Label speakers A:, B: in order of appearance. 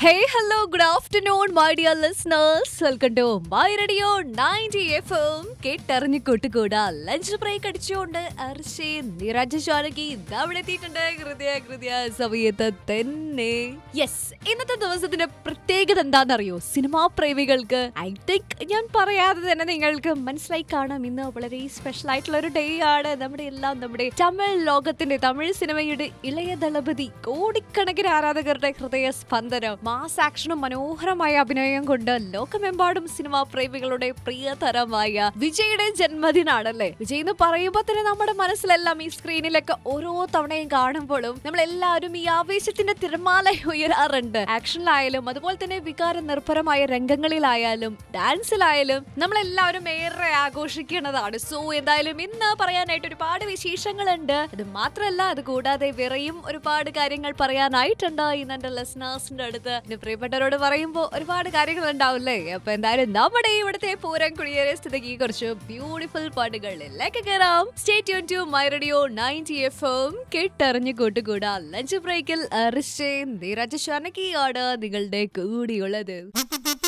A: Hey, hello, good afternoon, my dear listeners. Welcome to My Radio 90 FM. കേട്ടറിഞ്ഞു കൂട്ടുകൂടാ lunch break അടിച്ചുകൊണ്ട് അർഷേ നിരാജ ശാലകി അവിടെ എത്തിയിട്ടുണ്ട് ഹൃദയ ഹൃദയ സമയത്ത് തന്നെ യെസ് ഇന്നത്തെ ദിവസത്തിന്റെ പ്രത്യേകത എന്താണെന്നറിയോ സിനിമാ പ്രേമികൾക്ക് ഐ തിങ്ക് ഞാൻ പറയാതെ തന്നെ നിങ്ങൾക്ക് മനസ്സിലായി കാണാം ഇന്ന് വളരെ സ്പെഷ്യൽ ആയിട്ടുള്ള ഒരു ഡേ ആണ് നമ്മുടെ എല്ലാം നമ്മുടെ തമിഴ് ലോകത്തിന്റെ തമിഴ് സിനിമയുടെ ഇളയ ദളപതി കോടിക്കണക്കിന് ആരാധകരുടെ ഹൃദയ സ്പന്ദനം മാസ് ആക്ഷനും മനോഹരമായ അഭിനയം കൊണ്ട് ലോകമെമ്പാടും സിനിമാ പ്രേമികളുടെ പ്രിയതരമായ വിജയുടെ ജന്മദിനാണല്ലേ വിജയ് എന്ന് പറയുമ്പോൾ തന്നെ നമ്മുടെ മനസ്സിലെല്ലാം ഈ സ്ക്രീനിലൊക്കെ ഓരോ തവണയും കാണുമ്പോഴും നമ്മൾ എല്ലാവരും ഈ ആവേശത്തിന്റെ തിരമാല ഉയരാറുണ്ട് ആക്ഷനിലായാലും അതുപോലെ തന്നെ വികാര നിർഭരമായ രംഗങ്ങളിലായാലും ഡാൻസിലായാലും നമ്മളെല്ലാവരും ഏറെ ആഘോഷിക്കുന്നതാണ് സോ എന്തായാലും ഇന്ന് പറയാനായിട്ട് ഒരുപാട് വിശേഷങ്ങളുണ്ട് അത് മാത്രമല്ല അത് കൂടാതെ വേറെയും ഒരുപാട് കാര്യങ്ങൾ പറയാനായിട്ടുണ്ട് ഇന്ന് എന്റെ ലിസണേഴ്സിന്റെ അടുത്ത് എന്റെ പ്രിയപ്പെട്ടവരോട് പറയുമ്പോൾ ഒരുപാട് കാര്യങ്ങൾ ഉണ്ടാവില്ലേ അപ്പൊ എന്തായാലും നമ്മുടെ ഇവിടുത്തെ പൂരം കുടിയേറിയ സ്ഥിതിക്ക് കുറച്ച് ബ്യൂട്ടിഫുൾ പാട്ടുകളിലേക്ക് കയറാം stay tune to my radio ninety F M കേട്ടറിഞ്ഞു കൂട്ടുകൂടാ ലഞ്ച് ബ്രേക്കിൽ അറിഷേ നീരജ് ഷാനകിയാണ് നിങ്ങളുടെ കൂടിയുള്ളത്